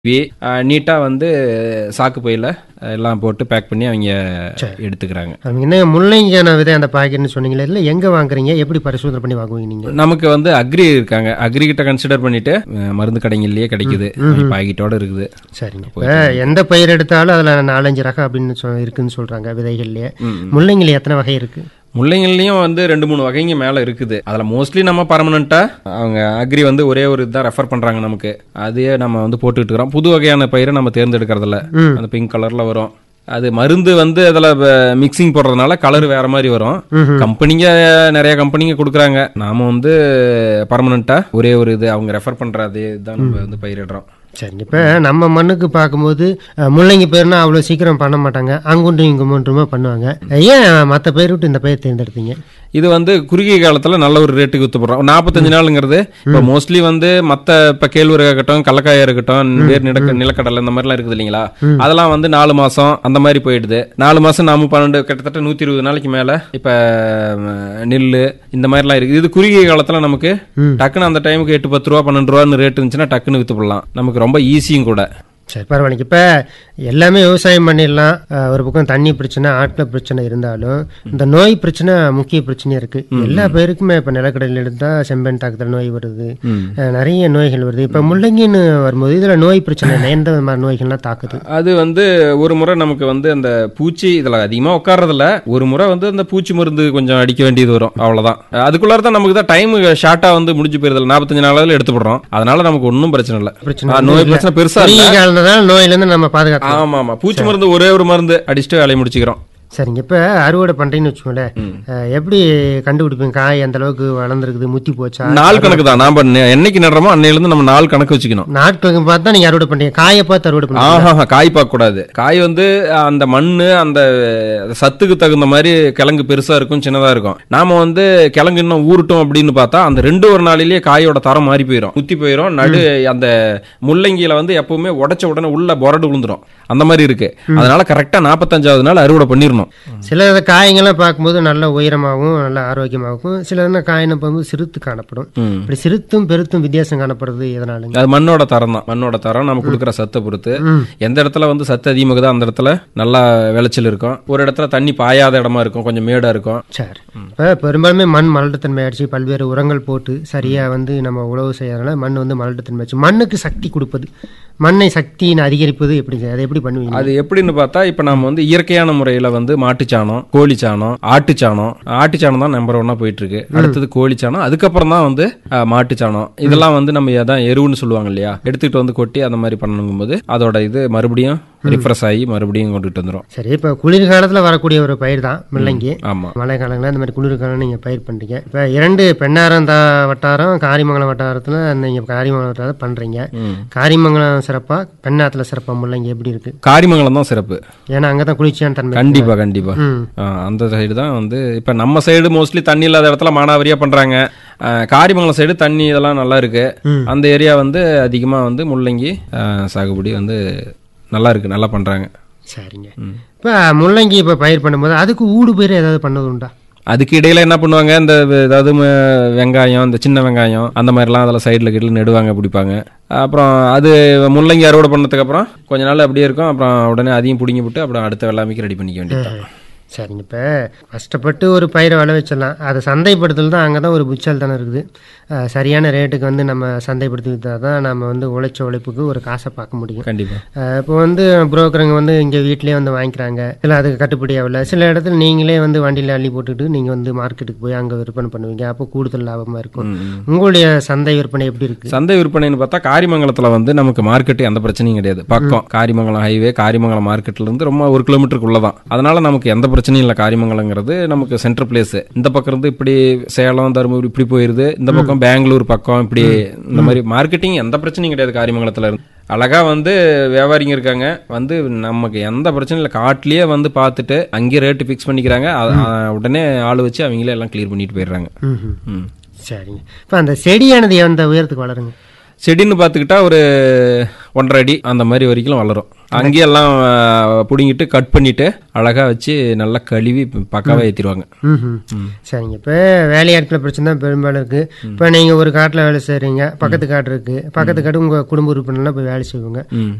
நீட்டாக வந்து சாக்கு பையில் எல்லாம் போட்டு பேக் பண்ணி அவங்க எடுத்துக்கிறாங்க அவங்க என்ன முள்ளங்கியான விதை அந்த பாக்கெட்னு சொன்னீங்களே இல்லை எங்கே வாங்குறீங்க எப்படி பரிசோதனை பண்ணி வாங்குவீங்க நீங்கள் நமக்கு வந்து அக்ரி இருக்காங்க அக்ரி கிட்ட கன்சிடர் பண்ணிட்டு அஹ், மருந்து கடைங்கள்லயே கிடைக்குது பாக்கெட்டோட இருக்குது சரிங்க இப்போ எந்த பயிர் எடுத்தாலும் அதில் நாலஞ்சு ரகம் அப்படின்னு சொ இருக்குன்னு சொல்கிறாங்க விதைகள்லேயே முள்ளங்கில எத்தனை வகை இருக்குது முள்ளைங்கள்லயும் வந்து ரெண்டு மூணு வகைங்க மேல இருக்குது அதுல மோஸ்ட்லி நம்ம பர்மனண்டா அவங்க அக்ரி வந்து ஒரே ஒரு இதுதான் ரெஃபர் பண்றாங்க நமக்கு அதையே நம்ம வந்து போட்டுக்கிட்டு இருக்கிறோம் புது வகையான பயிரை நம்ம தேர்ந்தெடுக்கிறதில்ல அந்த பிங்க் கலர்ல வரும் அது மருந்து வந்து அதில் மிக்சிங் போடுறதுனால கலர் வேற மாதிரி வரும் கம்பெனிங்க நிறைய கம்பெனிங்க கொடுக்குறாங்க நாம வந்து பர்மனண்டா ஒரே ஒரு இது அவங்க ரெஃபர் பண்ற அதே இதுதான் நம்ம வந்து பயிரிடுறோம் சரிங்க இப்போ நம்ம மண்ணுக்கு பார்க்கும்போது அஹ், முள்ளங்கி பயிர்னா அவ்வளோ சீக்கிரம் பண்ண மாட்டாங்க அங்குண்டும் இங்குமன்றுமா பண்ணுவாங்க ஏன் மற்ற பயிர் விட்டு இந்த பயிர் தேர்ந்தெடுத்தீங்க இது வந்து குறுகிய காலத்துல நல்ல ஒரு ரேட்டுக்கு வித்து போடுறோம் நாற்பத்தஞ்சு நாளுங்கிறது இப்போ மோஸ்ட்லி வந்து மத்த இப்ப கேழ்வரகு இருக்கட்டும் கடலக்காயா இருக்கட்டும் வேர் நிலக்க நிலக்கடலை இந்த மாதிரிலாம் இருக்குது இல்லைங்களா அதெல்லாம் வந்து நாலு மாசம் அந்த மாதிரி போயிடுது நாலு மாசம் நாம பன்னெண்டு கிட்டத்தட்ட நூத்தி இருபது நாளைக்கு மேல இப்ப ம், நெல்லு இந்த மாதிரிலாம் இருக்கு இது குறுகிய காலத்துல நமக்கு டக்குன்னு அந்த டைமுக்கு எட்டு பத்து ரூபா பன்னெண்டு ரூபான்னு ரேட் இருந்துச்சுன்னா டக்குன்னு வித்து போடலாம் நமக்கு ரொம்ப ஈஸியும் கூட சரி பரவாயில்லைங்க இப்போ எல்லாமே விவசாயம் பண்ணிடலாம் அஹ், ஒரு பக்கம் தண்ணி பிரச்சனை ஆட்கள் பிரச்சனை இருந்தாலும் இந்த நோய் பிரச்சனை முக்கிய பிரச்சனையா இருக்கு எல்லா பேருக்குமே இப்போ நிலக்கடலையில் எடுத்தால் செம்பன் தாக்குதல் நோய் வருது அஹ், நிறைய நோய்கள் வருது இப்போ முள்ளங்கின்னு வரும்போது இதில் நோய் பிரச்சனை இல்லை எந்த மாதிரி நோய்கள்லாம் தாக்குது அது வந்து ஒரு முறை நமக்கு வந்து அந்த பூச்சி இதுல அதிகமா உட்கார்றதில்ல ஒரு முறை வந்து அந்த பூச்சி மருந்து கொஞ்சம் அடிக்க வேண்டியது வரும் அவ்வளவுதான் அதுக்குள்ளார தான் நமக்கு தான் டைம் ஷார்ட்டா வந்து முடிஞ்சு போயிருதில்ல நாற்பத்தஞ்சு நாளாவது எடுத்து போடுறோம் அதனால நமக்கு ஒன்றும் பிரச்சனை இல்லை பிரச்சனை ஆ, நோய் பிரச்சனை பெருசா இல்ல குறுகிய காலம்னால நோயிலேருந்து நம்ம பாதுகாக்கலாம் ஆமா ஆமா பூச்சி மருந்து ஒரே ஒரு மருந்து அடிச்சுட்டு வேலையை முடிச்சுக்கிறோம் சரிங்க இப்போ அறுவடை பண்ணுறீங்கன்னு வச்சுக்கோங்களேன் அஹ், எப்படி கண்டுபிடிப்பீங்க காய் அந்த அளவுக்கு வளர்ந்துருக்குது முத்தி போச்சா நாள் கணக்கு தான் நாம நெ- என்னைக்கு நடுறோமோ அன்னையில இருந்து நம்ம நாள் கணக்கு வச்சுக்கணும் நாட்களுக்கு பார்த்தா நீங்கள் அறுவடை பண்ணுறீங்க காயை பார்த்து அறுவடை பண்ணுறீங்க ஆஹா காய் பார்க்க கூடாது காய் வந்து அந்த மண்ணு அந்த சத்துக்கு தகுந்த மாதிரி கிழங்கு பெருசா இருக்கும் சின்னதா இருக்கும் நாம வந்து கிழங்கு இன்னும் ஊறட்டும் அப்படின்னு பார்த்தா அந்த ரெண்டு ஒரு நாளிலேயே காயோட தரம் மாறி போயிடும் முத்தி போயிடும் நடு அந்த முள்ளங்கியில வந்து எப்பவுமே உடைச்ச உடனே உள்ள பொரடு விழுந்துரும் அந்த மாதிரி இருக்கு அதனால கரெக்டா நாற்பத்தஞ்சாவது நாள் அறுவடை பண்ணிடணும் சில காய்ங்கெல்லாம் பார்க்கும்போது நல்ல உயரமாகவும் நல்ல ஆரோக்கியமாகவும் சில காயினை பார்க்கும்போது சிறுத்து காணப்படும் ம். இப்படி சிறுத்தும் பெருத்தும் வித்தியாசம் காணப்படுறது எதனாலுங்க அது மண்ணோட தரம் தான் மண்ணோட தரம் நம்ம கொடுக்குற சத்தை பொறுத்து ம். எந்த இடத்துல வந்து சத்து அதிகமாகுதோ அந்த இடத்துல நல்லா விளைச்சல் இருக்கும் ஒரு இடத்துல தண்ணி பாயாத இடமா இருக்கும் கொஞ்சம் மேடா இருக்கும் சரி இப்போ பெரும்பாலுமே மண் மலட்டுத்தன்மை ஆயிடுச்சு பல்வேறு உரங்கள் போட்டு சரியா வந்து நம்ம உழவு செய்யறதுனால மண் வந்து மலட்டுத்தன்மை ஆச்சு மண்ணுக்கு சக்தி கொடுப்பது மண்ணை சக்தியின் அதிகரிப்பது எப்படிங்க அதை எப்படி பண்ணுவீங்க அது எப்படின்னு பார்த்தா இப்ப நம்ம வந்து இயற்கையான முறையில வந்து மாட்டுச்சாணம் கோழி சாணம் ஆட்டுச்சாணம் ஆட்டுச்சாணம் தான் நம்பர் ஒன்னா போயிட்டு இருக்கு அடுத்தது கோழி சாணம் அதுக்கப்புறம் தான் வந்து அஹ், மாட்டுச்சாணம் இதெல்லாம் வந்து நம்ம அதான் எருவுன்னு சொல்லுவாங்க இல்லையா எடுத்துக்கிட்டு வந்து கொட்டி அந்த மாதிரி பண்ணணும் போது அதோட இது மறுபடியும் ரிஃப்ரெஷ் ஆகி மறுபடியும் கொண்டுட்டு வந்துரும் சரி இப்போ குளிர்காலத்தில் வரக்கூடிய ஒரு பயிர் தான் முள்ளங்கி ஆமா மழை காலங்களில் இந்த மாதிரி குளிர்காலம் நீங்கள் பயிர் பண்ணுறீங்க இப்போ இரண்டு பெண்ணாரந்தா வட்டாரம் காரிமங்கலம் வட்டாரத்தில் நீங்கள் காரிமங்கலம் வட்டாரம் பண்ணுறீங்க ம். காரிமங்கலம் சிறப்பா பெண்ணாத்துல சிறப்பா முள்ளங்கி எப்படி இருக்கு காரிமங்கலம் தான் சிறப்பு ஏன்னா அங்கே தான் குளிர்ச்சியான தன்மை கண்டிப்பா கண்டிப்பா ம் ஆ, அந்த சைடு தான் வந்து இப்ப நம்ம சைடு மோஸ்ட்லி தண்ணி இல்லாத இடத்துல மானாவரியா பண்றாங்க ஆ, காரிமங்கலம் சைடு தண்ணி இதெல்லாம் நல்லா இருக்கு ம். அந்த ஏரியா வந்து அதிகமா வந்து முள்ளங்கி ஆ, சாகுபடி வந்து நல்லா இருக்கு நல்லா பண்றாங்க சரிங்க இப்போ முள்ளங்கி இப்போ பயிர் பண்ணும்போது அதுக்கு ஊடு பயிர் ஏதாவது பண்ணது உண்டா அதுக்கு இடையில என்ன பண்ணுவாங்க இந்த வே- ஏதாவது ம- வெங்காயம் இந்த சின்ன வெங்காயம் அந்த மாதிரிலாம் அதில் சைடில் கீழே நெடுவாங்க பிடிப்பாங்க அப்புறம் அது முள்ளங்கி அறுவடை பண்ணதுக்கு அப்புறம் கொஞ்ச நாள் அப்படியே இருக்கும் அப்புறம் உடனே அதையும் பிடிங்கி விட்டு அப்புறம் அடுத்த வெள்ளாமைக்கு ரெடி பண்ணிக்க வேண்டியது சரிங்க இப்போ கஷ்டப்பட்டு ஒரு பயிரை வள வச்சிடலாம் அதை சந்தைப்படுத்தல் தான் அங்கே தான் ஒரு புச்சல் தானே இருக்குது அஹ், சரியான ரேட்டுக்கு வந்து நம்ம சந்தைப்படுத்தி விற்றா தான் நம்ம வந்து உழைச்ச உழைப்புக்கு ஒரு காசை பார்க்க முடியும் கண்டிப்பா அஹ், இப்போ வந்து புரோக்கருங்க வந்து இங்கே வீட்டிலே வந்து வாங்கிக்கிறாங்க இல்லை அதுக்கு கட்டுப்படி ஆகல சில இடத்துல நீங்களே வந்து வண்டியில் அள்ளி போட்டுட்டு நீங்கள் வந்து மார்க்கெட்டுக்கு போய் அங்கே விற்பனை பண்ணுவீங்க அப்போ கூடுதல் லாபமாக இருக்கும் உங்களுடைய சந்தை விற்பனை எப்படி இருக்கு சந்தை விற்பனைன்னு பார்த்தா காரிமங்கலத்துல வந்து நமக்கு மார்க்கெட் எந்த பிரச்சனையும் கிடையாது பக்கம் காரிமங்கலம் ஹைவே காரிமங்கலம் மார்க்கெட்ல இருந்து ரொம்ப ஒரு கிலோமீட்டருக்குள்ள தான் அதனால நமக்கு எந்த பிரச்சனையும் இல்லை காரிமங்கலங்கிறது நமக்கு சென்ட்ரல் பிளேஸ் இந்த பக்கம் இருந்து இப்படி சேலம் தருமபுரி இப்படி போயிருது இந்த பக்கம் பெங்களூர் பக்கம் இப்படி இந்த மாதிரி மார்க்கெட்டிங் எந்த பிரச்சனையும் கிடையாது காரிமங்கலத்துல இருந்து அழகா வந்து வியாபாரிங்க இருக்காங்க வந்து நமக்கு எந்த பிரச்சனையும் இல்லை காட்டிலேயே வந்து பார்த்துட்டு அங்கேயே ரேட்டு ஃபிக்ஸ் பண்ணிக்கிறாங்க அ- அ- உடனே ஆள் வச்சு அவங்களே எல்லாம் கிளியர் பண்ணிட்டு போயிடுறாங்க ம் ம் சரிங்க இப்போ அந்த செடியானது எந்த உயரத்துக்கு வளருங்க செடின்னு பார்த்துக்கிட்டா ஒரு ஒன்றரை அடி அந்த மாதிரி வரைக்கும் வளரும் அங்கேயே எல்லாம் அஹ், புடுங்கிட்டு கட் பண்ணிட்டு அழகா வச்சு நல்லா கழுவி பக்காவா ஏத்திடுவாங்க ம் சரிங்க இப்போ வேலையாட்களை பிரச்சனை தான் பெரும்பாலும் இருக்கு இப்போ நீங்கள் ஒரு காட்டில் வேலை செய்கிறீங்க பக்கத்து காடு இருக்கு பக்கத்து காடு உங்கள் குடும்ப உறுப்பினர்லாம் போய் வேலை செய்வாங்க ம்